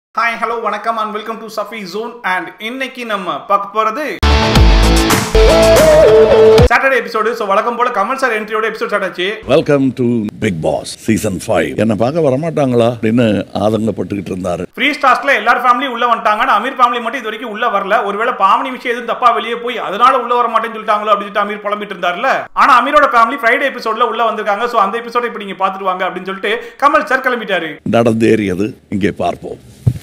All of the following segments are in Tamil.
ஹாய் ஹலோ வணக்கம் and welcome to Safi zone and இன்னைக்கு நம்ம பார்க்க போறது சாட்டர்டே எபிசோடு ஸோ வழக்கம் போல கமல் சார் என்ட்ரியோட எபிசோட் ஸ்டார்ட் ஆச்சு welcome to Bigg Boss season five என்ன பார்க்க வரமாட்டாங்களா அப்படின்னு ஆதங்கப்பட்டுக்கிட்டு இருந்தாரு ஃப்ரீ ஸ்டார்ஸ்ல எல்லார் ஃபேமிலியும் உள்ள வந்துட்டாங்க ஆனா அமீர் ஃபேமிலி மட்டும் இது வரைக்கும் உள்ள வரல ஒருவேளை பாவனி விஷயம் எதுவும் தப்பா வெளியே போய் அதனால உள்ள வர மாட்டேன்னு சொல்லிட்டாங்களோ அப்படின்னு சொல்லிட்டு அமீர் புலம்பிட்டு இருந்தார்ல ஆனா அமீரோட ஃபேமிலி ஃப்ரைடே எபிசோட்ல உள்ள வந்திருக்காங்க ஸோ அந்த எபிசோட இப்போ நீங்க பார்த்துட்டு வாங்க அப்படின்னு சொல்லிட்டு கமல் சார் கிளம்பிட்டாரு நடந்தேறியது இங்கே பார்ப்போம்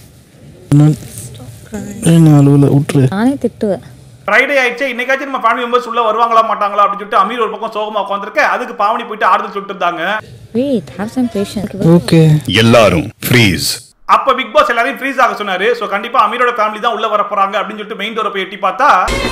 அலுவல விட்டுரு நானே திட்டுவேன் ஃப்ரைடே ஆயிடுச்சு இன்னைக்காச்சும் நம்ம ஃபேமிலி மெம்பர்ஸ் உள்ள வருவாங்களா மாட்டாங்களா அப்படின்னு சொல்லிட்டு அமீர் ஒரு பக்கம் சோகமா உட்காந்துருக்க அதுக்கு பாவனி போயிட்டு ஆறுதல் சொல்லிட்டு இருந்தாங்க wait have some patience okay எல்லாரும் ஃப்ரீஸ் அப்ப பிக் பாஸ் எல்லாரையும் ஃப்ரீஸ் ஆக சொன்னாரு சோ கண்டிப்பா அமீரோட ஃபேமிலி தான் உள்ள வர போறாங்க அப்படின்னு சொல்லிட்டு மெயின் டோரை போய் எட்டி பார்த்தா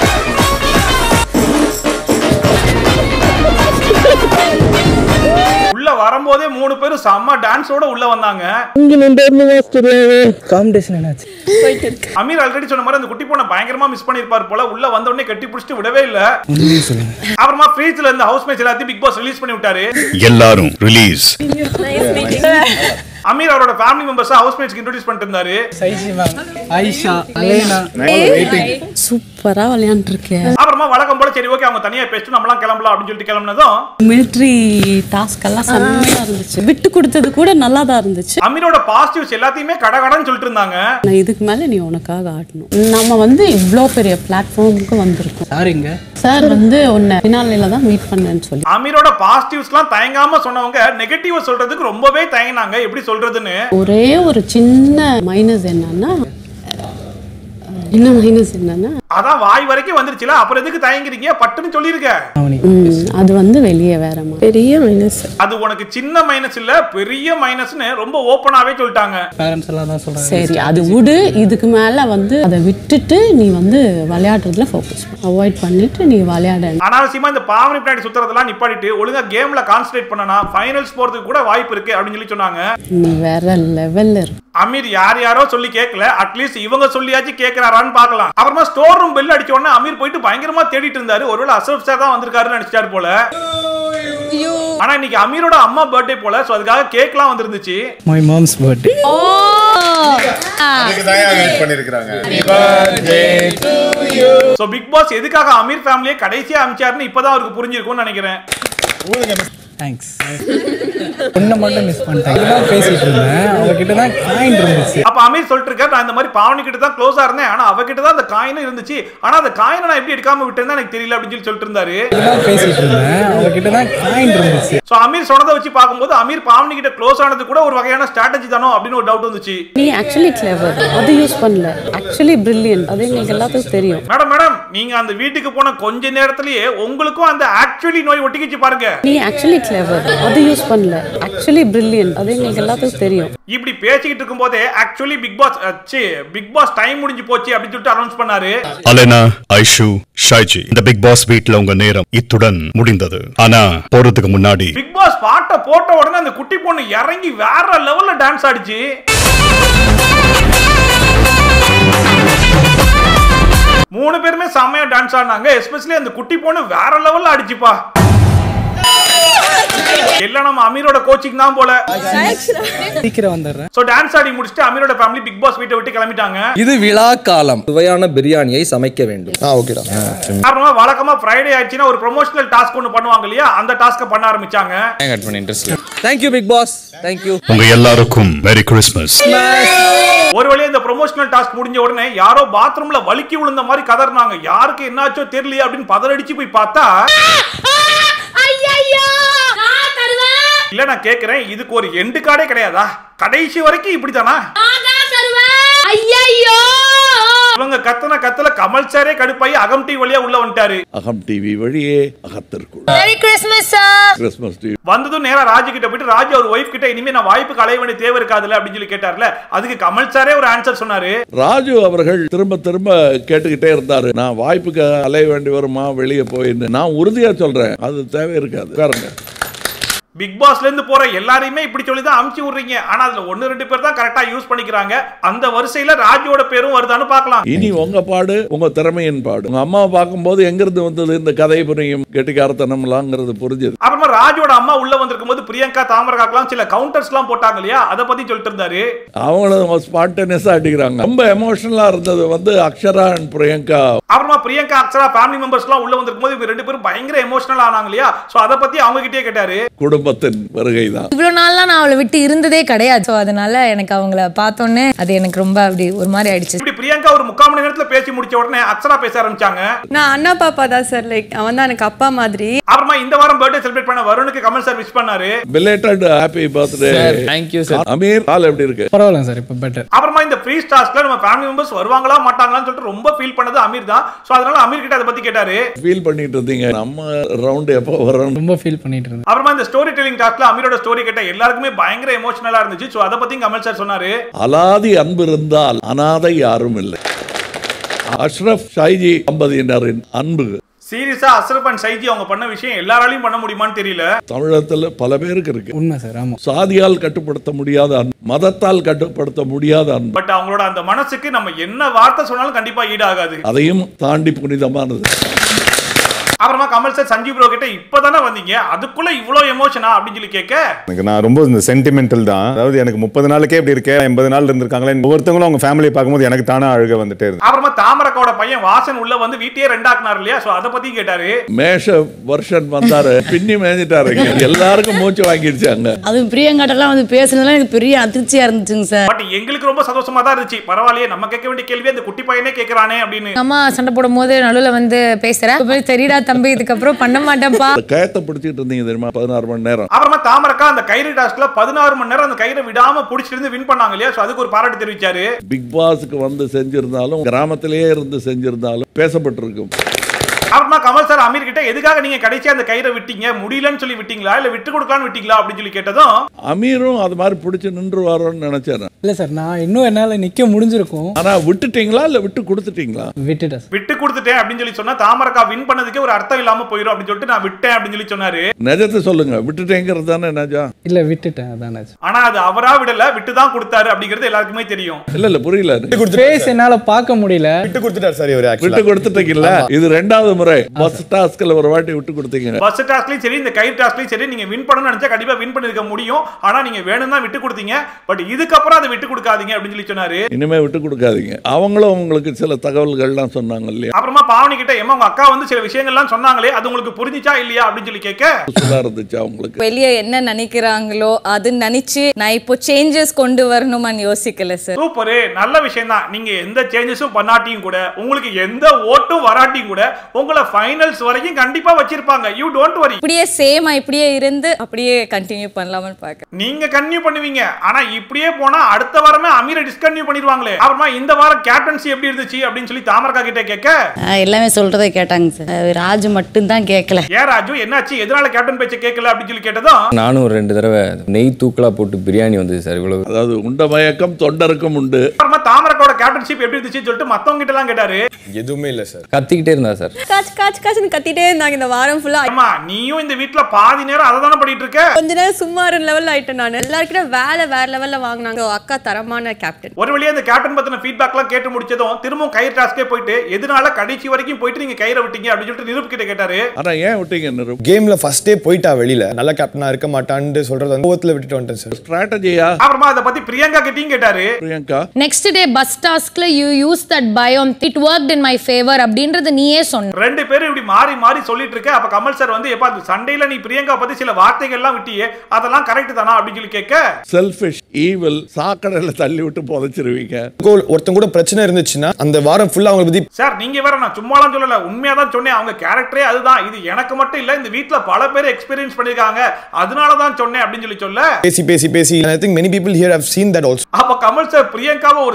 உள்ள வரும்போதே மூணு பேரும் செம்ம டான்ஸோட உள்ள வந்தாங்க காம்படிஷன் என்னாச்சு அமீர் ஆல்ரெடி சொன்ன மாதிரி அந்த குட்டி பொண்ணை பயங்கரமா மிஸ் பண்ணிருப்பார் போல உள்ள வந்த உடனே கட்டி பிடிச்சிட்டு விடவே இல்ல உண்மையை சொல்லுங்க அப்புறமா ஃப்ரீஸ்ல இருந்த ஹவுஸ் மேட்ச் எல்லாத்தையும் பிக் பாஸ் ரிலீஸ் பண்ணி விட்டாரு எல்லாரும் ரிலீஸ் அமீர் அவரோட ஃபேமிலி மெம்பர்ஸ் ஹவுஸ் மேட்ச்க்கு இன்ட்ரோடியூஸ் பண்ணிட்டு இருந்தாரு சைஜி மேம் ஆயிஷா அலேனா சூப்பரா விளையாண்டுருக்கேன் அப்புறமா வழக்கம் போல சரி ஓகே அவங்க தனியா பேசிட்டு நம்மளாம் கிளம்பலாம் அப்படின்னு சொல்லிட்டு கிளம்புனதும் மிலிட்ரி டாஸ்க் எல்லாம் செம்மையா இருந்துச்சு விட்டு கொடுத்தது கூட நல்லா தான் இருந்துச்சு அமீரோட பாசிட்டிவ்ஸ் எல்லாத்தையுமே கடகடன்னு சொல்லிட்டு இருந்தாங்க நான் இதுக்கு மேல நீ உனக்காக ஆடணும் நம்ம வந்து இவ்ளோ பெரிய பிளாட்ஃபார்முக்கு வந்திருக்கோம் யாருங்க சார் வந்து உன்னை பின்னாலையில தான் மீட் பண்ணேன்னு சொல்லி அமீரோட பாசிட்டிவ்ஸ்லாம் தயங்காம சொன்னவங்க நெகட்டிவ் சொல்றதுக்கு ரொம்பவே தயங்கினாங்க எப்படி சொல்றதுன்னு ஒரே ஒரு சின்ன மைனஸ் என்னன்னா என்ன மைனஸ் என்னன்னா அதான் வாய் வரைக்கும் வந்துருச்சுல அப்புறம் எதுக்கு தயங்குறீங்க பட்டுன்னு சொல்லிருக்க அவனி ம், அது வந்து வெளியே வேற மாதிரி பெரிய மைனஸ் அது உனக்கு சின்ன மைனஸ் இல்ல பெரிய மைனஸ்னு ரொம்ப ஓப்பனாவே சொல்லிட்டாங்க பேரண்ட்ஸ் எல்லாம் தான் சொல்றாங்க சரி அது விடு இதுக்கு மேல வந்து அதை விட்டுட்டு நீ வந்து விளையாடுறதுல ஃபோக்கஸ் பண்ணு அவாய்ட் பண்ணிட்டு நீ விளையாட அனாவசியமா இந்த பாவனி பின்னாடி சுத்துறதெல்லாம் நிப்பாட்டிட்டு ஒழுங்கா கேம்ல கான்சென்ட்ரேட் பண்ணனா ஃபைனல்ஸ் போறதுக்கு கூட வாய்ப்பு இருக்கு அப்படின்னு சொல்லி சொன்னாங்க நீ வேற லெவல்ல இருக்கு அமீர் யார் யாரோ சொல்லி கேட்கல அட்லீஸ்ட் இவங்க சொல்லியாச்சும் கேட்கிறாரான்னு பார்க்கலாம் அப்புறமா ஸ்டோர் ரூம் பெல் அடிச்ச உடனே அமீர் போயிட்டு பயங்கரமா தேடிட்டு இருந்தாரு ஒருவேளை அசரப் சார் தான் வந்திருக்காருன்னு நினைச்சிட்டாரு போல ஆனா இன்னைக்கு அமீரோட அம்மா பர்த்டே போல சோ அதுக்காக கேக்லாம் வந்திருந்துச்சு my mom's birthday so Bigg Boss எதுக்காக அமீர் ஃபேமிலியை கடைசியா அமைச்சாருன்னு இப்பதான் அவருக்கு புரிஞ்சிருக்கும்னு நினைக்கிறேன் தேங்க்ஸ் ஒன்றை மட்டும் மிஸ் பண்ணிட்டேன் இதுதான் பேசிட்டு இருந்தேன் அவகிட்ட தான் காயின் இருந்துச்சு அப்ப அமீர் சொல்லிட்டு இருக்காரு நான் இந்த மாதிரி பாவனி கிட்ட தான் க்ளோஸா இருந்தேன் ஆனா அவகிட்ட தான் அந்த காயினும் இருந்துச்சு ஆனா அந்த காயினை நான் எப்படி எடுக்காம விட்டேன்னு எனக்கு தெரியல அப்படின்னு சொல்லி சொல்லிட்டு இருந்தாரு இதுதான் பேசிட்டு இருந்தேன் அவகிட்ட தான் காயின் இருந்துச்சு சோ அமீர் சொன்னதை வச்சு பார்க்கும்போது அமீர் பாவனி கிட்ட க்ளோஸ் ஆனது கூட ஒரு வகையான ஸ்ட்ராட்டஜி தானோ அப்படின்னு ஒரு டவுட் வந்துச்சு நீ ஆக்சுவலி கிளவர் அது யூஸ் பண்ணல ஆக்சுவலி பிரில்லியன்ட் அது எங்களுக்கு எல்லாத்துக்கும் தெரியும் மேடம் மேடம் நீங்க அந்த வீட்டுக்கு போன கொஞ்ச நேரத்திலேயே உங்களுக்கும் அந்த ஆக்சுவலி நோய் ஒட்டிக்கிச்சு பாருங்க நீ ஆக்சுவலி கிளவர் அது யூஸ் பண்ணல ஆக்சுவலி பிரில்லியன்ட் அது எங்களுக்கு எல்லாத்துக்கும் தெரியும் இப்படி பேசிக்கிட்டு இருக்கும் போதே ஆக்சுவலி பிக் பாஸ் ச்சே பிக் பாஸ் டைம் முடிஞ்சு போச்சு அப்படின்னு சொல்லிட்டு அனௌன்ஸ் பண்ணாரு அலெனா ஐஷு ஷாய்ஜி இந்த பிக் பாஸ் வீட்ல உங்க நேரம் இத்துடன் முடிந்தது ஆனா போறதுக்கு முன்னாடி பிக் பாஸ் பாட்டை போட்ட உடனே அந்த குட்டி பொண்ணு இறங்கி வேற லெவல்ல டான்ஸ் ஆடிச்சு மூணு பேருமே செம்மையா டான்ஸ் ஆடினாங்க எஸ்பெஷலி அந்த குட்டி பொண்ணு வேற லெவல்ல அடிச்சுப்பா எல்லாம் நம்ம அமீரோட கோச்சிங் தான் போல சீக்கிரம் வந்துடுறேன் சோ டான்ஸ் ஆடி முடிச்சுட்டு அமீரோட ஃபேமிலி பிக் பாஸ் வீட்டை விட்டு கிளம்பிட்டாங்க இது விழா காலம் சுவையான பிரியாணியை சமைக்க வேண்டும் காரணமா வழக்கமா ஃப்ரைடே ஆயிடுச்சுன்னா ஒரு ப்ரொமோஷனல் டாஸ்க் ஒன்று பண்ணுவாங்க இல்லையா அந்த டாஸ்க்கை பண்ண ஆரம்பிச்சாங்க தேங்க்யூ பிக் பாஸ் தேங்க்யூ உங்க எல்லாருக்கும் மேரி கிறிஸ்மஸ் ஒரு வழியா இந்த ப்ரொமோஷனல் டாஸ்க் முடிஞ்ச உடனே யாரோ பாத்ரூம்ல வலிக்கி விழுந்த மாதிரி கதறினாங்க யாருக்கு என்னாச்சோ தெரியலையே அப்படின்னு பதறடிச்சு போய் பார்த்தா இல்ல நான் கேக்குறேன் இதுக்கு ஒரு எண்டு கார்டே கிடையாதா கடைசி வரைக்கும் இப்படிதானா இவங்க கத்தன கத்தல கமல் சாரே கடுப்பாயி அகம் டி வழியா உள்ள வந்துட்டாரு அகம் டிவி வழியே அகத்திற்குள் கிறிஸ்மஸ் டிவி வந்ததும் நேரா ராஜு கிட்ட போயிட்டு ராஜு அவர் ஒய்ஃப் கிட்ட இனிமே நான் வாய்ப்புக்கு அலைய வேண்டிய தேவை இருக்காதுல்ல அப்படின்னு சொல்லி கேட்டார்ல அதுக்கு கமல் சாரே ஒரு ஆன்சர் சொன்னாரு ராஜு அவர்கள் திரும்ப திரும்ப கேட்டுக்கிட்டே இருந்தாரு நான் வாய்ப்புக்கு அலைய வேண்டி வருமா வெளியே போயின்னு நான் உறுதியா சொல்றேன் அது தேவை இருக்காது உட்காருங்க பிக் பாஸ்ல இருந்து போற எல்லாரையுமே இப்படி சொல்லி தான் அமுச்சு விடுறீங்க ஆனா அதுல ஒன்னு ரெண்டு பேர் தான் கரெக்டா யூஸ் பண்ணிக்கிறாங்க அந்த வரிசையில ராஜோட பேரும் வருதான்னு பார்க்கலாம் இனி உங்க பாடு உங்க திறமையின் பாடு உங்க அம்மாவை பார்க்கும்போது எங்கிருந்து வந்தது இந்த கதை புரியும் கெட்டிக்காரத்தனம்லாங்கிறது புரிஞ்சது அப்புறமா ராஜோட அம்மா உள்ள வந்திருக்கும் போது பிரியங்கா தாமரகாக்கெல்லாம் சில கவுண்டர்ஸ் எல்லாம் போட்டாங்க இல்லையா அதை பத்தி சொல்லிட்டு இருந்தாரு அவங்களும் ஸ்பான்டேனியஸா அடிக்கிறாங்க ரொம்ப எமோஷனலா இருந்தது வந்து அக்ஷரா அண்ட் பிரியங்கா அப்புறமா பிரியங்கா அக்ஷரா ஃபேமிலி மெம்பர்ஸ் எல்லாம் உள்ள வந்திருக்கும் போது இவங்க ரெண்டு பேரும் பயங்கர எமோஷனல் ஆனாங்க இல்லையா சோ அதை பத்தி அவங்க கிட்டே கேட்டாரு குடும்பத்தின் வருகை தான் இவ்வளோ நாள்லாம் நான் அவளை விட்டு இருந்ததே கிடையாது ஸோ அதனால எனக்கு அவங்கள பார்த்தோன்னே அது எனக்கு ரொம்ப அப்படி ஒரு மாதிரி ஆயிடுச்சு இப்படி பிரியங்கா ஒரு முக்கால் மணி நேரத்துல பேசி முடிச்ச உடனே அக்ஷரா பேச ஆரம்பிச்சாங்க நான் அண்ணா பாப்பா தான் சார் லைக் அவன் தான் எனக்கு அப்பா மாதிரி அப்புறமா இந்த வாரம் பர்த்டே செலிப்ரேட் பண்ண வருணுக்கு கமல் சார் விஷ் பண்ணாரு belated happy birthday thank you sir Amir கால் எப்படி இருக்கு பரவாயில்ல சார் இப்போ பெட்டர் அப்புறமா இந்த ஃப்ரீ ஸ்டார்ஸ்ல நம்ம ஃபேமிலி மெம்பர்ஸ் வருவாங்களா மாட்டாங்களான்னு சொல்லிட்டு ரொம்ப ஃபீல் பண்ணது அமீர் தான் சோ அதனால அமீர் கிட்ட அதை பத்தி கேட்டாரு ஃபீல் பண்ணிட்டு இருந்தீங்க நம்ம ரவுண்ட் எப்போ வரும் ரொம்ப ஃபீல் பண்ணிட்டு இருந்தேன் அப்புறமா இந்த ஸ்டோரி டெல்லிங் டாஸ்க்ல அமீரோட ஸ்டோரி கேட்ட எல்லாருக்குமே பயங்கர எமோஷனலா இருந்துச்சு சோ அதை பத்தி கமல் சார் சொன்னாரு அலாதி அன்பு இருந்தால் அனாதை யாரும் இல்லை அஷ்ரப் ஷாய்ஜி தம்பதியினரின் அன்பு சீரியஸா அஸ்ரப் அண்ட் சைஜி அவங்க பண்ண விஷயம் எல்லாராலையும் பண்ண முடியுமான்னு தெரியல தமிழகத்துல பல பேருக்கு இருக்கு உண்மை சார் ஆமாம் சாதியால் கட்டுப்படுத்த முடியாத அன்பு மதத்தால் கட்டுப்படுத்த முடியாத அன்பு பட் அவங்களோட அந்த மனசுக்கு நம்ம என்ன வார்த்தை சொன்னாலும் கண்டிப்பா ஈடாகாது அதையும் தாண்டி புனிதமானது அப்புறமா கமல் சார் சஞ்சீவ் ப்ரோ கிட்ட இப்பதானே வந்தீங்க அதுக்குள்ள இவ்வளவு எமோஷனா அப்படின்னு சொல்லி கேட்க எனக்கு நான் ரொம்ப இந்த சென்டிமெண்டல் தான் அதாவது எனக்கு முப்பது நாளுக்கே இப்படி இருக்கேன் எண்பது நாள் இருந்திருக்காங்களே ஒவ்வொருத்தவங்களும் அவங்க ஃபேமிலியை பார்க்கும்போது எனக்கு தானே அழுக வந்துட்டே இருக்கு அப்புறமா தாமரக்காவோட பையன் வாசன் உள்ள வந்து வீட்டையே ரெண்டாக்குனார் இல்லையா சோ அதை பத்தி கேட்டாரு மேஷ வருஷன் வந்தாரு பின்னி மேஞ்சிட்டாருங்க எல்லாருக்கும் மூச்சு வாங்கிடுச்சாங்க அதுவும் பிரியங்காட்டெல்லாம் வந்து பேசுனதுலாம் எனக்கு பெரிய அதிர்ச்சியா இருந்துச்சுங்க சார் பட் எங்களுக்கு ரொம்ப சந்தோஷமா தான் இருந்துச்சு பரவாயில்லையே நம்ம கேட்க வேண்டிய கேள்வி அந்த குட்டி பையனே கேட்கறானே அப்படின்னு அம்மா சண்டை போடும் போது நடுவில் வந்து பேசுகிறேன் தெரியுடா தம்பி இதுக்கப்புறம் பண்ண மாட்டேன்ப்பா அந்த கயத்தை பிடிச்சிட்டு இருந்தீங்க தெரியுமா பதினாறு மணி நேரம் அப்புறமா தாமரக்கா அந்த கயிறு டாஸ்க்ல பதினாறு மணி நேரம் அந்த கயிறை விடாம புடிச்சிட்டு இருந்து வின் பண்ணாங்க இல்லையா சோ அதுக்கு ஒரு பாராட்டு தெரிவிச்சாரு பிக் பாஸுக்கு வந்து செஞ்சிருந்தாலும் கிராமத்திலேயே இருந்து செஞ்சிருந்தாலும் பேசப்பட்டிருக்கும் அப்புறமா கமல் சார் அமீர் கிட்ட எதுக்காக நீங்க கடைசியா அந்த கயிறை விட்டீங்க முடியலன்னு சொல்லி விட்டீங்களா இல்ல விட்டு கொடுக்கலாம்னு விட்டீங்களா அப்படின்னு சொல்லி கேட்டதும் அமீரும் அது மாதிரி பிடிச்சி நின்றுவாரோன்னு நினைச்சேன் இல்லை சார் நான் இன்னும் என்னால் நிற்க முடிஞ்சிருக்கும் ஆனா விட்டுட்டீங்களா இல்ல விட்டு கொடுத்துட்டீங்களா விட்டுட்டேன் சார் விட்டு கொடுத்துட்டேன் அப்படின்னு சொல்லி சொன்னா தாமரக்கா வின் பண்ணதுக்கே ஒரு அர்த்தம் இல்லாம போயிடும் அப்படின்னு சொல்லிட்டு நான் விட்டேன் அப்படின்னு சொல்லி சொன்னாரு நிஜத்தை சொல்லுங்க விட்டுட்டேங்கிறது தானே நிஜம் இல்லை விட்டுட்டேன் அதான் ஆச்சு ஆனா அது அவரா விடல விட்டு தான் கொடுத்தாரு அப்படிங்கிறது எல்லாருக்குமே தெரியும் இல்ல இல்ல புரியல ஃபேஸ் என்னால் பார்க்க முடியல விட்டு கொடுத்துட்டார் சார் இவர் விட்டு கொடுத்துட்டீங்கல்ல இது ரெண்டாவது முறை பஸ் டாஸ்க்ல ஒரு வாட்டி விட்டு கொடுத்தீங்க பஸ் டாஸ்க்லயும் சரி இந்த கயிறு டாஸ்க்லயும் சரி நீங்க வின் பண்ணணும்னு நினைச்சா கண்டிப்பா வின் பண்ணிருக்க முடியும் ஆனா நீங்க வேணும் தான் விட்டு கொடுத்தீங்க பட் இதுக்கப்புறம் அதை விட்டு கொடுக்காதீங்க அப்படின்னு சொல்லி சொன்னாரு இனிமே விட்டு கொடுக்காதீங்க அவங்களும் உங்களுக்கு சில தகவல்கள்லாம் சொன்னாங்க இல்லையா அப்புறமா பாவனி கிட்ட ஏமா உங்க அக்கா வந்து சில விஷயங்கள்லாம் சொன்னாங்களே அது உங்களுக்கு புரிஞ்சுச்சா இல்லையா அப்படின்னு சொல்லி கேட்க சுதா இருந்துச்சு அவங்களுக்கு வெளியே என்ன நினைக்கிறாங்களோ அது நினைச்சு நான் இப்போ சேஞ்சஸ் கொண்டு வரணுமான்னு யோசிக்கல சார் சூப்பரு நல்ல விஷயம் தான் நீங்க எந்த சேஞ்சஸும் பண்ணாட்டியும் கூட உங்களுக்கு எந்த ஓட்டும் வராட்டியும் கூட உங்களை ஃபைனல்ஸ் வரைக்கும் கண்டிப்பா வச்சிருப்பாங்க யூ டோன்ட் வரி இப்படியே சேமா இப்படியே இருந்து அப்படியே கண்டினியூ பண்ணலாம்னு பார்க்க நீங்க கன்டினியூ பண்ணுவீங்க ஆனா இப்படியே போனா அடுத்த வாரமே அமீரை டிஸ்கன்டினியூ பண்ணிடுவாங்களே அப்புறமா இந்த வாரம் கேப்டன்சி எப்படி இருந்துச்சு அப்படின்னு சொல்லி தாமரக்கா கிட்ட கேட்க ஆஹ் எல்லாமே சொல்றதை கேட்டாங்க சார் அஹ் ராஜு மட்டும்தான் கேட்கல ஏன் ராஜு என்னாச்சு எதனால கேப்டன் பேச்ச கேட்கல அப்படின்னு சொல்லி கேட்டதும் நானும் ஒரு ரெண்டு தடவை நெய் தூக்கலா போட்டு பிரியாணி வந்தது சார் இவ்வளவு அதாவது உண்ட மயக்கம் தொண்டருக்கும் உண்டு அப்புறமா தாமரக்காவோட கேப்டன்ஷிப் எப்படி இருந்துச்சுன்னு சொல்லிட்டு மத்தவங்க கிட்ட எல்லாம் கேட்டாரு எதுவுமே இல்லை சார் கத்திக்கிட்டே இருந்தா சார் காச்சு காச்சு காச்சுன்னு கத்திட்டே இருந்தாங்க இந்த வாரம் ஃபுல்லா அம்மா நீயும் இந்த வீட்ல பாதி நேரம் அதை தானே பண்ணிட்டு இருக்க கொஞ்ச நேரம் சும்மா லெவல் ஆயிட்டேன் நான் எல்லாருக்கிட்ட வேலை வேற லெவல்ல வாங்கினாங்க அக்கா தரமான கேப்டன் ஒரு வழியா இந்த கேப்டன் பத்தின ஃபீட்பேக்லாம் கேட்டு முடிச்சதும் திரும்பவும் கயிறு டாஸ்கே போயிட்டு எதனால கடைசி வரைக்கும் போயிட்டு நீங்க கயிறை விட்டீங்க அப்படின்னு சொல்லிட்டு நிரூப் கிட்ட கேட்டாரு ஆனா ஏன் விட்டீங்க நிரு கேம்ல ஃபர்ஸ்டே போயிட்டா வெளியில நல்ல கேப்டனா இருக்க மாட்டான்னு சொல்றது வந்து கோவத்துல விட்டுட்டு வந்துட்டேன் சார் ஸ்ட்ராட்டஜியா அப்புறமா அதை பத்தி பிரியங்கா கிட்டயும் கேட்டாரு பிரியங்கா நெக்ஸ்ட் டே பஸ் டாஸ்க்ல யூ யூஸ் தட் பயம் it work in my favour அப்படின்றது நீயே சொன்ன ரெண்டு பேரும் இப்படி மாறி மாறி சொல்லிட்டு இருக்க அப்ப கமல் சார் வந்து எப்ப அந்த சண்டையில நீ பிரியங்கா பத்தி சில வார்த்தைகள் எல்லாம் விட்டியே அதெல்லாம் கரெக்ட் தானா அப்படின்னு சொல்லி கேட்க செல்ஃபிஷ் ஈவில் சாக்கடையில தள்ளி விட்டு புதைச்சிருவீங்க ஒருத்தங்க கூட பிரச்சனை இருந்துச்சுன்னா அந்த வாரம் ஃபுல்லா அவங்களை பத்தி சார் நீங்க வேற நான் சும்மாலாம் சொல்லல உண்மையா தான் சொன்னேன் அவங்க கேரக்டரே அதுதான் இது எனக்கு மட்டும் இல்ல இந்த வீட்ல பல பேர் எக்ஸ்பீரியன்ஸ் பண்ணிருக்காங்க அதனால தான் சொன்னேன் அப்படின்னு சொல்லி சொல்ல பேசி பேசி பேசி I think many people here have seen that also அப்ப கமல் சார் பிரியங்காவை ஒரு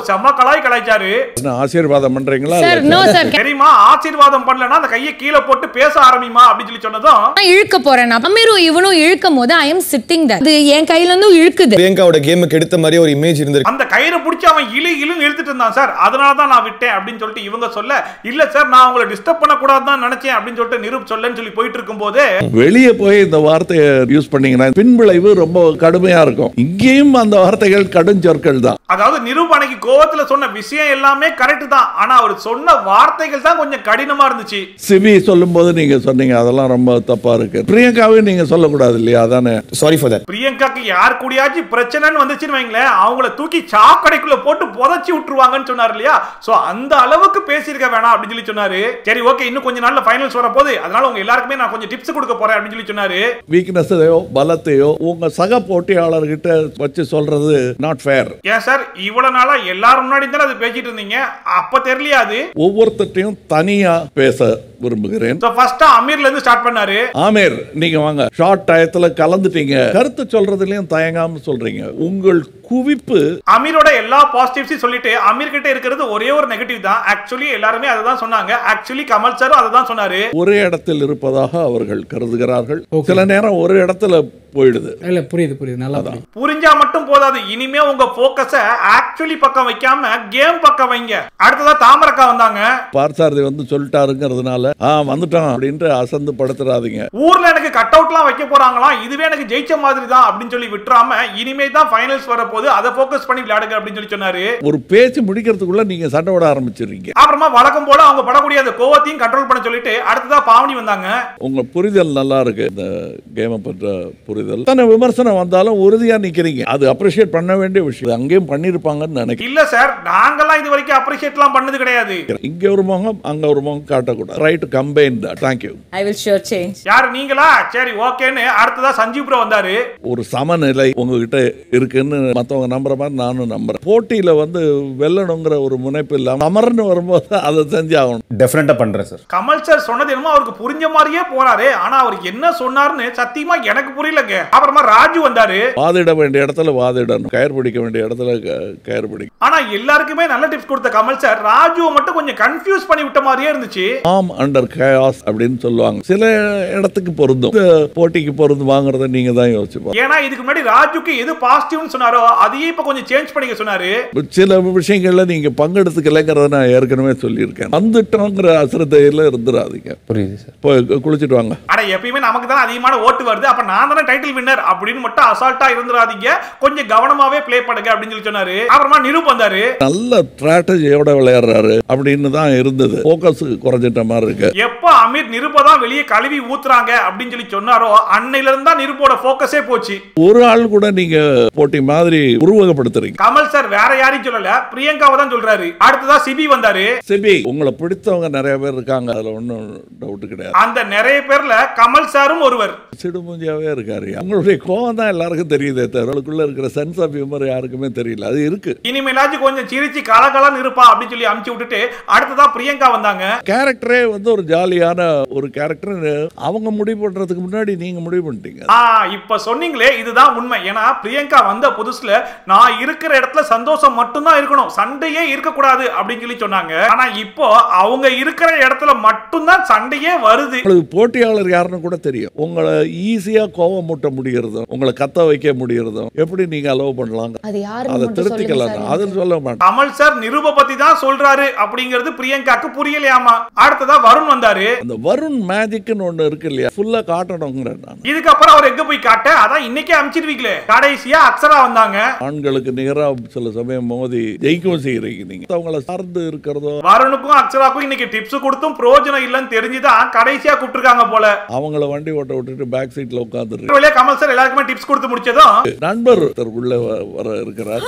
செம்ம கலாய் கலாய்ச்சாரு என்ன ஆசீர்வாதம் பண்றீங்களா சார் இல்ல நோ சார் தெரியுமா ஆசீர்வாதம் பண்ணலன்னா அந்த கையை கீழே போட்டு பேச ஆரம்பிமா அப்படின்னு சொல்லி சொன்னதும் நான் இழுக்க போறேன் நான் அமீரும் இவனும் இழுக்கும் போது ஐ எம் சிட்டிங் அது என் கையில இருந்தும் இழுக்குது பிரியங்காவோட கேமுக்கு எடுத்த மாதிரி ஒரு இமேஜ் இருந்திருக்கு அந்த கயிறை பிடிச்சி அவன் இழு இழுன்னு இழுத்துட்டு இருந்தான் சார் அதனால தான் நான் விட்டேன் அப்படின்னு சொல்லிட்டு இவங்க சொல்ல இல்ல சார் நான் உங்களை டிஸ்டர்ப் பண்ணக்கூடாதுன்னு தான் நினைச்சேன் அப்படின்னு சொல்லிட்டு நிரூப் சொல்லன்னு சொல்லி போயிட்டு இருக்கும்போது வெளியே போய் இந்த வார்த்தையை யூஸ் பண்ணீங்கன்னா பின்விளைவு ரொம்ப கடுமையா இருக்கும் இங்கேயும் அந்த வார்த்தைகள் கடும் சொற்கள் தான் அதாவது நிரூப் அன்னைக்கு கோவத்துல சொன்ன விஷயம் எல்லாமே கரெக்ட் தான் ஆனா அவர் சொன்ன வார்த்தைகள் தான் கொஞ்சம் கடினமா இருந்துச்சு சிவி சொல்லும்போது நீங்க சொன்னீங்க அதெல்லாம் ரொம்ப தப்பா இருக்கு பிரியங்காவையும் நீங்க சொல்லக்கூடாது இல்லையா அதானே சாரி ஃபார் தட் பிரியங்காக்கு யார் கூடயாச்சும் பிரச்சனைன்னு வந்துச்சுன்னு வைங்களேன் அவங்கள தூக்கி சாக்கடைக்குள்ள போட்டு புதைச்சி விட்டுருவாங்கன்னு சொன்னார் இல்லையா சோ அந்த அளவுக்கு பேசியிருக்க வேணாம் அப்படின்னு சொல்லி சொன்னாரு சரி ஓகே இன்னும் கொஞ்ச நாள்ல ஃபைனல்ஸ் வர போகுது அதனால உங்க எல்லாருக்குமே நான் கொஞ்சம் டிப்ஸ் கொடுக்க போறேன் அப்படின்னு சொல்லி சொன்னாரு வீக்னஸையோ பலத்தையோ உங்க சக போட்டியாளர்கிட்ட வச்சு சொல்றது நாட் ஃபேர் ஏன் சார் இவ்வளவு நாளா எல்லாரும் முன்னாடி தானே அது பேசிட்டு இருந்தீங்க அப்ப தெரியலையா அது ஒவ்வொருத்தட்டையும் தனியா பேச விரும்புகிறேன் சோ ஃபர்ஸ்ட் அமீர்ல இருந்து ஸ்டார்ட் பண்ணாரு ஆமீர் நீங்க வாங்க ஷார்ட் டயத்துல கலந்துட்டீங்க கருத்து சொல்றதுலயும் தயங்காம சொல்றீங்க உங்கள் குவிப்பு அமீரோட எல்லா பாசிட்டிவ்ஸையும் சொல்லிட்டு அமீர் கிட்ட இருக்கிறது ஒரே ஒரு நெகட்டிவ் தான் ஆக்சுவலி எல்லாருமே அதை தான் சொன்னாங்க ஆக்சுவலி கமல் சாரும் அதை தான் சொன்னாரு ஒரே இடத்தில் இருப்பதாக அவர்கள் கருதுகிறார்கள் சில நேரம் ஒரு இடத்துல போயிடுது இல்ல புரியுது புரியுது நல்லா புரியுது புரிஞ்சா மட்டும் போதாது இனிமே உங்க போக்கஸ ஆக்சுவலி பக்கம் வைக்காம கேம் பக்கம் வைங்க அடுத்ததா தாமரக்கா வந்தாங்க பார்த்தாரதி வந்து சொல்லிட்டாருங்கிறதுனால ஆ வந்துட்டான் அப்படின்ட்டு அசந்து படுத்துறாதீங்க ஊர்ல எனக்கு கட் அவுட்லாம் வைக்க போறாங்களாம் இதுவே எனக்கு ஜெயிச்ச மாதிரி தான் அப்படின்னு சொல்லி விட்டுறாம இனிமே தான் ஃபைனல்ஸ் வர போது அதை ஃபோக்கஸ் பண்ணி விளையாடுங்க அப்படின்னு சொல்லி சொன்னாரு ஒரு பேச்சு முடிக்கிறதுக்குள்ள நீங்க சண்டை விட ஆரம்பிச்சிடுறீங்க அப்புறமா வழக்கம் போல அவங்க படக்கூடிய அந்த கோவத்தையும் கண்ட்ரோல் பண்ண சொல்லிட்டு அடுத்ததா பாவனி வந்தாங்க உங்க புரிதல் நல்லா இருக்கு இந்த கேமை பற்ற புரிதல் தன்னை விமர்சனம் வந்தாலும் உறுதியா நிக்கிறீங்க அது அப்ரிஷியேட் பண்ண வேண்டிய விஷயம் அங்கேயும் பண்ணிருப்பாங்கன்னு நினைக்கிறேன் இல்ல சார் நாங்கெல்லாம் இது வரைக்கும் அப்ரிஷியேட்லாம் பண்ணது கிடையாது இங்க ஒரு முகம் அங்க ஒரு முகம் காட்டக்கூடாது right combine thank you I will sure change யார் நீங்களா சரி ஓகேன்னு அடுத்ததா சஞ்சீவ் ப்ரோ வந்தாரு ஒரு சமநிலை உங்ககிட்ட இருக்குன்னு மத்தவங்க நம்புற மாதிரி நானும் நம்புறேன் போட்டியில வந்து வெல்லணுங்கிற ஒரு முனைப்பு இல்லாம அமர்னு வரும்போது அதை செஞ்சாகணும் டெஃபினட்டா பண்றேன் சார் கமல் சார் சொன்னது என்னமோ அவருக்கு புரிஞ்ச மாதிரியே போறாரு ஆனா அவர் என்ன சொன்னாருன்னு சத்தியமா எனக்கு புரியலங்க அப்புறமா ராஜு வந்தாரு வாதிட வேண்டிய இடத்துல வாதிடணும் கயிறு பிடிக்க வேண்டிய இடத்துல க- கயிறு பிடிக்கும் ஆனா எல்லாருக்குமே நல்ல டிப்ஸ் கொடுத்த கமல் சார் ராஜுவை மட்டும் கொஞ்சம் கன்ஃபியூஸ் பண்ணி விட்ட மாதிரியே இருந்துச்சு ஆம் அண்டர் கேஸ் அப்படின்னு சொல்லுவாங்க சில இடத்துக்கு பொருந்தும் இந்த போட்டிக்கு பொருந்து வாங்குறத நீங்க தான் யோசிச்சு ஏன்னா இதுக்கு முன்னாடி ராஜுக்கு எது பாசிட்டிவ்னு சொன்னாரோ அதையே இப்ப கொஞ்சம் சேஞ்ச் பண்ணிக்க சொன்னாரு சில விஷயங்கள்ல நீங்க பங்கெடுத்துக்கலைங்கிறத நான் ஏற்கனவே சொல்லியிருக்கேன் வந்துட்டோங்கிற அசிரத்தையில இருந்துடாதீங்க புரியுது சார் போய் குளிச்சுட்டு வாங்க ஆனா எப்பயுமே நமக்கு தான் அதிகமான ஓட்டு வருது அப்ப நான் தானே டைட்டில் வின்னர் அப்படின்னு மட்டும் அசால்ட்டா இருந்துடாதீங்க கொஞ்சம் கவனமாவே ப்ளே பண்ணுங்க அப்படின்னு சொல்லி சொன்னாரு அப்புறமா நிரூப் வந்தாரு நல்ல ஸ்ட்ராட்டஜியோட விளையாடுறாரு அப்படின்னு தான் இருந்தது ஃபோக்கஸ் குறைஞ்சிட்ட மாதிரி இருக்கு எப்ப அமீர் நிருப தான் வெளியே கழுவி ஊத்துறாங்க அப்படின்னு சொல்லி சொன்னாரோ அன்னையில இருந்தா நிருபோட போக்கஸே போச்சு ஒரு ஆள் கூட நீங்க போட்டி மாதிரி உருவகப்படுத்துறீங்க கமல் சார் வேற யாரையும் சொல்லல பிரியங்காவை தான் சொல்றாரு அடுத்ததா சிபி வந்தாரு சிபி உங்களை பிடித்தவங்க நிறைய பேர் இருக்காங்க அதுல ஒன்றும் டவுட் கிடையாது அந்த நிறைய பேர்ல கமல் சாரும் ஒருவர் சிடுமூஞ்சியாவே இருக்காரு உங்களுடைய கோவம் தான் எல்லாருக்கும் தெரியுதே தவிர அவளுக்குள்ள இருக்கிற சென்ஸ் ஆஃப் ஹியூமர் யாருக்குமே தெரியல அது இருக்கு இனிமேலாச்சும் கொஞ்சம் சிரிச்சு கலகலன்னு இருப்பா அப்படின்னு சொல்லி அமுச்சு விட்டுட்டு அடுத்ததா பிரியங்கா வந்தாங்க கேரக்டரே வந்து ஒரு ஜாலியான ஒரு கேரக்டர் அவங்க முடிவு பண்றதுக்கு முன்னாடி நீங்க முடிவு பண்ணிட்டீங்க ஆ இப்ப சொன்னீங்களே இதுதான் உண்மை ஏன்னா பிரியங்கா வந்த புதுசுல நான் இருக்கிற இடத்துல சந்தோஷம் மட்டும்தான் இருக்கணும் சண்டையே இருக்கக்கூடாது அப்படின்னு சொல்லி சொன்னாங்க ஆனா இப்போ அவங்க இருக்கிற இடத்துல மட்டும்தான் சண்டையே வருது உங்களுக்கு போட்டியாளர் யாருன்னு கூட தெரியும் உங்களை ஈஸியா கோவம் மூட்ட முடியறதும் உங்களை கத்த வைக்க முடியறதும் எப்படி நீங்க அலோவ் பண்ணலாம் அது யாருன்னு அதை மட்டும் சொல்லுங்க திருத்திக்கலாம் சார் அது சொல்ல மாட்டேன் கமல் சார் நிருப பத்தி தான் சொல்றாரு அப்படிங்கிறது பிரியங்காக்கு புரியலையாமா அடுத்ததா வருண் வந்தாரு அந்த வருண் மேஜிக்னு ஒண்ணு இருக்கு இல்லையா ஃபுல்லா காட்டணுங்கிறேன் நான் இதுக்கப்புறம் அவர் எங்க போய் காட்ட அதான் இன்னைக்கே அமிச்சிருவீங்களே கடைசியா அக்ஷரா வந்தாங்க ஆண்களுக்கு நிகரா சில சமயம் மோதி ஜெயிக்கவும் செய்யறீங்க நீங்க அவங்கள சார்ந்து இருக்கிறதோ வருணுக்கும் அக்ஷராக்கும் இன்னைக்கு டிப்ஸ் கொடுத்தும் பிரயோஜனம் இல்லைன்னு தெரிஞ்சுதான் கடைசியா கூப்பிட்டுருக்காங்க போல அவங்கள வண்டி ஓட்ட விட்டுட்டு பேக் சீட்ல உட்காந்துருக்கு வழியா கமல் சார் எல்லாருக்குமே டிப்ஸ் கொடுத்து முடிச்சதும் நண்பர் ஒருத்தர் உள்ள வ- வர இருக்கிறார்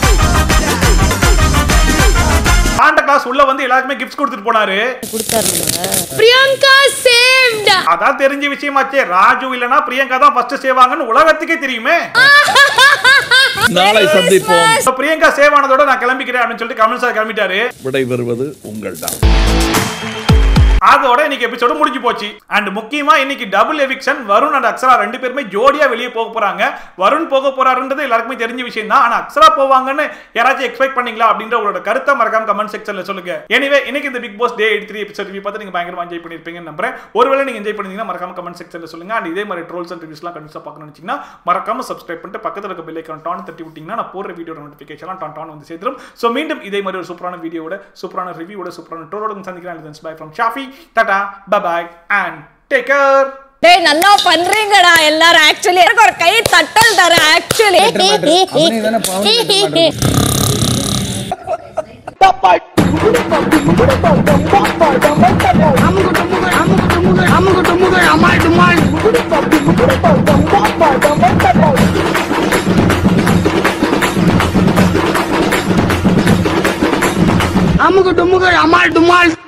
சாண்டா கிளாஸ் உள்ள வந்து எல்லாருக்குமே கிஃப்ட்ஸ் கொடுத்துட்டு போனாரு பிரியங்கா சேவ்ட் அதான் தெரிஞ்ச விஷயமாச்சே ராஜு இல்லனா பிரியங்கா தான் ஃபர்ஸ்ட் சேவாங்கன்னு உலகத்துக்கே தெரியுமே நாளை சந்திப்போம் இப்ப பிரியங்கா சேவ் ஆனதோட நான் கிளம்பிக்கிறேன் அப்படின்னு சொல்லிட்டு கமல் சார் கிளம்பிட்டாரு விடைபெறுவது உங்கள் தான் அதோட இன்னைக்கு எபிசோடு முடிஞ்சு போச்சு அண்ட் முக்கியமா இன்னைக்கு double eviction Varun and Akshara ரெண்டு பேருமே ஜோடியா வெளியே போக போறாங்க வருண் போக போறாருன்றது எல்லாருக்குமே தெரிஞ்ச விஷயம் தான் ஆனா அக்ஷரா போவாங்கன்னு யாராச்சும் எக்ஸ்பெக்ட் பண்ணீங்களா அப்படின்ற உங்களோட கருத்தை மறக்காம கமெண்ட் செக்ஷன்ல சொல்லுங்க எனிவே இன்னைக்கு இந்த Bigg Boss day eight three episode review பார்த்து நீங்க பயங்கரமா என்ஜாய் பண்ணிருப்பீங்கன்னு நம்புறேன் ஒருவேளை நீங்க என்ஜாய் பண்ணீங்கன்னா மறக்காம கமெண்ட் செக்ஷன்ல சொல்லுங்க அண்ட் இதே மாதிரி ட்ரோல்ஸ் அண்ட் ரிவ்யூஸ்லாம் கண்டிப்பா பார்க்கணும்னு நினைச்சீங்கன்னா மறக்காம சப்ஸ்கிரைப் பண்ணிட்டு பக்கத்துல இருக்க பெல் ஐக்கான் டான் தட்டி விட்டீங்கன்னா நான் போற வீடியோ நோட்டிஃபிகேஷன் டான் டான் வந்து சேர்த்துரும் ஸோ மீண்டும் இதே மாதிரி ஒரு சூப்பரான வீடியோட சூப்பரான ரிவ்யூவோட சூப்பரான ட்ரோலோட சந்திக்கிறேன் பை ஃப்ரம் ஷாஃபி டாடா பபாய் அண்ட் டேக் கேர் டேய் நல்லா பண்றீங்கடா எல்லாரும் ஆக்சுவலி எனக்கு ஒரு கை தட்டல் தர ஆக்சுவலி அவனே தானே பாவம் அமுகு டுமுகு அமால் டுமால்